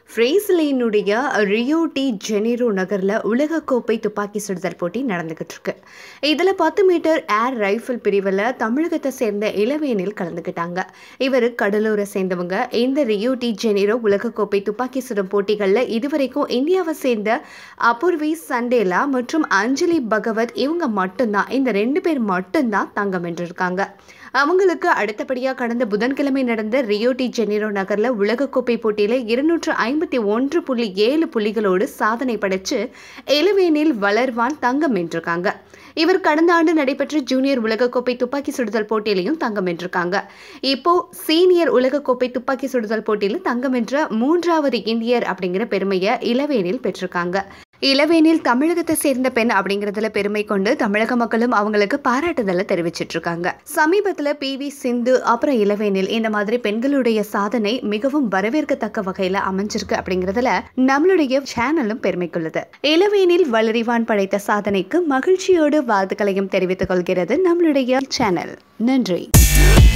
ஃப்ரேசிலினுடைய Rio de Janeiro நகரில் உலகக்கோப்பை துப்பாக்கி சுடுதல் போட்டி நடந்துகிட்டு இருக்கு இதில் பத்து மீட்டர் ஏர் ரைஃபிள் பிரிவில் தமிழகத்தை சேர்ந்த இளவேனில் கலந்துக்கிட்டாங்க இவர் கடலூரை சேர்ந்தவங்க இந்த ரியோ டி ஜெனிரோ உலகக்கோப்பை துப்பாக்கி சுடும் போட்டிகளில் இதுவரைக்கும் இந்தியாவை சேர்ந்த அபூர்வி சண்டேலா மற்றும் அஞ்சலி பகவத் இவங்க மட்டும்தான் இந்த ரெண்டு பேர் மட்டும்தான் தங்கம் வென்றிருக்காங்க அவங்களுக்கு அடுத்தபடியாக கடந்த புதன்கிழமை நடந்த ரியோ டி ஜெனிரோ நகரில் உலகக்கோப்பை போட்டியில் இருநூற்று ஐம்பத்தி ஒன்று புள்ளி ஏழு புள்ளிகளோடு சாதனை படைச்சு இளவேனில் வளர்வான் தங்கம் வென்றிருக்காங்க இவர் கடந்த ஆண்டு நடைபெற்ற ஜூனியர் உலகக்கோப்பை துப்பாக்கி சுடுதல் போட்டியிலையும் தங்கம் வென்றிருக்காங்க இப்போ சீனியர் உலகக்கோப்பை துப்பாக்கி சுடுதல் போட்டியில் தங்கம் வென்ற மூன்றாவது இந்தியர் அப்படிங்கிற பெருமையை இளவேனில் பெற்றிருக்காங்க இளவேனில் தமிழகத்தை சேர்ந்த பெண் அப்படிங்கிறதுல பெருமை கொண்டு தமிழக மக்களும் அவங்களுக்கு பாராட்டுதலை தெரிவிச்சிட்டு இருக்காங்க சமீபத்தில் பி வி சிந்து அப்புறம் இளவேனில் இந்த மாதிரி பெண்களுடைய சாதனை மிகவும் வரவேற்கத்தக்க வகையில் அமைஞ்சிருக்கு அப்படிங்கிறதுல நம்மளுடைய சேனலும் பெருமை கொள்ளுது இளவேனில் வளரிவான் படைத்த சாதனைக்கு மகிழ்ச்சியோடு வாழ்த்துக்களையும் தெரிவித்துக் கொள்கிறது நம்மளுடைய சேனல் நன்றி